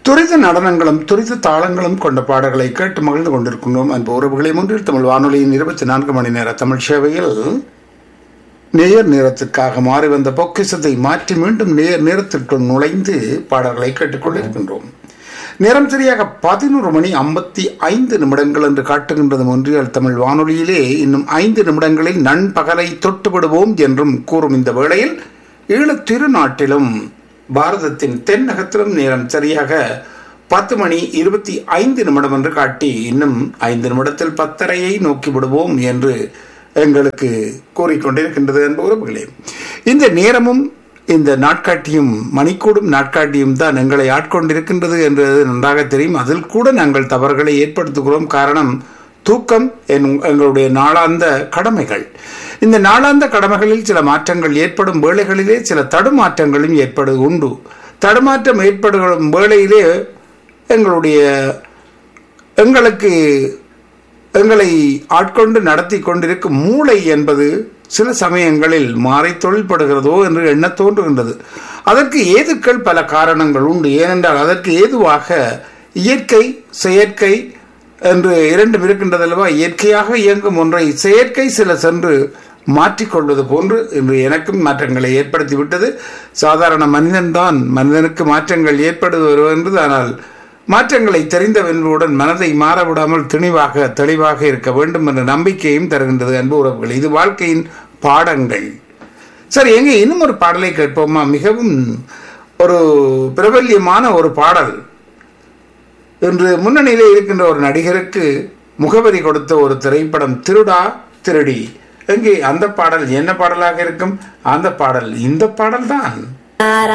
துரித நடனங்களும் துரித தாளங்களும் கொண்ட பாடல்களை கேட்டு மகிழ்ந்து கொண்டிருக்கின்றோம் அன்பு உறவுகளை முன்னில் தமிழ் வானொலியின் இருபத்தி நான்கு மணி நேர தமிழ் சேவையில் நேர் நேரத்திற்காக மாறி வந்த பொக்கிசத்தை மாற்றி மீண்டும் நேர் நேரத்திற்குள் நுழைந்து பாடல்களை கேட்டுக்கொண்டிருக்கின்றோம் நேரம் சரியாக பதினோரு மணி ஐம்பத்தி ஐந்து நிமிடங்கள் என்று காட்டுகின்றது ஒன்றியால் தமிழ் வானொலியிலே இன்னும் ஐந்து நிமிடங்களில் நண்பகலை தொட்டுவிடுவோம் என்றும் கூறும் இந்த வேளையில் ஈழத் திருநாட்டிலும் பாரதத்தின் தென்னகத்திலும் நேரம் சரியாக பத்து மணி இருபத்தி ஐந்து நிமிடம் என்று காட்டி இன்னும் ஐந்து நிமிடத்தில் பத்தரையை நோக்கி விடுவோம் என்று எங்களுக்கு கூறிக்கொண்டிருக்கின்றது என்ப உறவுகளே இந்த நேரமும் இந்த நாட்காட்டியும் மணிக்கூடும் நாட்காட்டியும் தான் எங்களை ஆட்கொண்டிருக்கின்றது என்றது நன்றாக தெரியும் அதில் கூட நாங்கள் தவறுகளை ஏற்படுத்துகிறோம் காரணம் தூக்கம் எங்களுடைய நாளாந்த கடமைகள் இந்த நாளாந்த கடமைகளில் சில மாற்றங்கள் ஏற்படும் வேளைகளிலே சில தடுமாற்றங்களும் ஏற்படு உண்டு தடுமாற்றம் ஏற்படும் வேளையிலே எங்களுடைய எங்களுக்கு எங்களை ஆட்கொண்டு நடத்தி கொண்டிருக்கும் மூளை என்பது சில சமயங்களில் மாறி தொழில்படுகிறதோ என்று எண்ண தோன்றுகின்றது அதற்கு ஏதுக்கள் பல காரணங்கள் உண்டு ஏனென்றால் அதற்கு ஏதுவாக இயற்கை செயற்கை என்று இரண்டும் இருக்கின்றது அல்லவா இயற்கையாக இயங்கும் ஒன்றை செயற்கை சில சென்று மாற்றிக்கொள்வது போன்று இன்று எனக்கும் மாற்றங்களை ஏற்படுத்திவிட்டது சாதாரண மனிதன்தான் மனிதனுக்கு மாற்றங்கள் ஏற்படுவது என்று ஆனால் மாற்றங்களை தெரிந்தவர்களுடன் மனதை மாறவிடாமல் துணிவாக தெளிவாக இருக்க வேண்டும் என்ற நம்பிக்கையும் தருகின்றது அன்பு உறவுகள் இது வாழ்க்கையின் பாடங்கள் சரி எங்க இன்னும் ஒரு பாடலை கேட்போமா மிகவும் ஒரு பிரபல்யமான ஒரு பாடல் இன்று முன்னணியிலே இருக்கின்ற ஒரு நடிகருக்கு முகவரி கொடுத்த ஒரு திரைப்படம் திருடா திருடி எங்கே அந்த பாடல் என்ன பாடலாக இருக்கும் அந்த பாடல் இந்த பாடல் தான்